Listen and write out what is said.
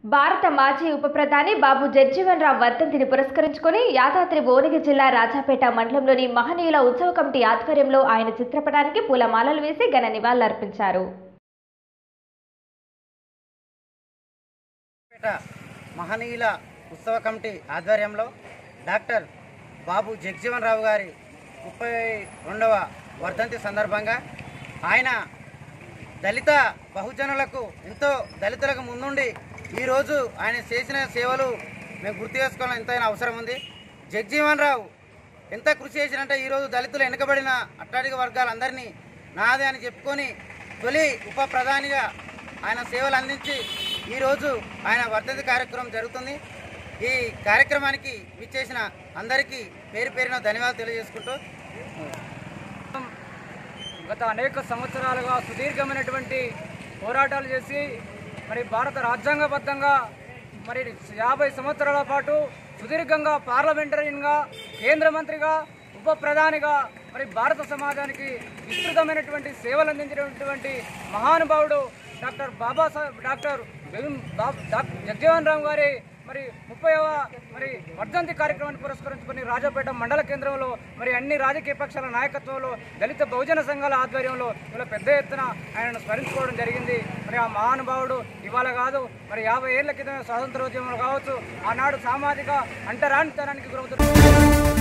భారత మాజీ ఉప ప్రధాని బాబు జగ్జీవన్ రామ్ వర్ధంతిని పురస్కరించుకొని యాదాద్రి భువనగిరి జిల్లా రాజాపేట మండలంలోని మహనీయుల ఉత్సవ కమిటీ ఆధ్వర్యంలో ఆయన చిత్రపటానికి పూలమాలలు వేసి ఘన నివాళులర్పించారు పేట మహనీయుల ఉత్సవ కమిటీ ఆధ్వర్యంలో డాక్టర్ బాబు జగజీవన్ రావు గారి ముప్పై రెండవ వర్ధంతి సందర్భంగా ఆయన దళిత బహుజనులకు ఎంతో దళితులకు ముందుండి ఈరోజు ఆయన చేసిన సేవలు మేము గుర్తు చేసుకోవాలని ఎంతైనా అవసరం ఉంది జగజీవన్ రావు ఎంత కృషి చేసినంటే ఈరోజు దళితులు వెనుకబడిన అట్టాడిక వర్గాలందరినీ నాదే అని చెప్పుకొని తొలి ఉప ప్రధానిగా ఆయన సేవలు అందించి ఈరోజు ఆయన వర్ధంతి కార్యక్రమం జరుగుతుంది ఈ కార్యక్రమానికి విచ్చేసిన అందరికీ పేరు పేరున ధన్యవాదాలు తెలియజేసుకుంటూ గత అనేక సంవత్సరాలుగా సుదీర్ఘమైనటువంటి పోరాటాలు చేసి మరి భారత రాజ్యాంగబద్ధంగా మరి యాభై సంవత్సరాల పాటు సుదీర్ఘంగా పార్లమెంటరీగా కేంద్ర మంత్రిగా ఉప ప్రధానిగా మరి భారత సమాజానికి విస్తృతమైనటువంటి సేవలు అందించినటువంటి మహానుభావుడు డాక్టర్ బాబాసాహెబ్ డాక్టర్ భీమ్ బాబ్ డాక్టర్ జగజీవన్ రామ్ గారి మరి ముప్పైవ మరి వర్ధంతి కార్యక్రమాన్ని పురస్కరించుకుని రాజాపేట మండల కేంద్రంలో మరి అన్ని రాజకీయ పక్షాల నాయకత్వంలో దళిత బహుజన సంఘాల ఆధ్వర్యంలో ఇలా పెద్ద ఎత్తున ఆయనను స్మరించుకోవడం జరిగింది మరి ఆ మహానుభావుడు ఇవాళ కాదు మరి యాభై ఏళ్ల క్రితం స్వాతంత్రోద్యమంలో కావచ్చు ఆనాడు సామాజిక అంటరానితనానికి గురవుతున్న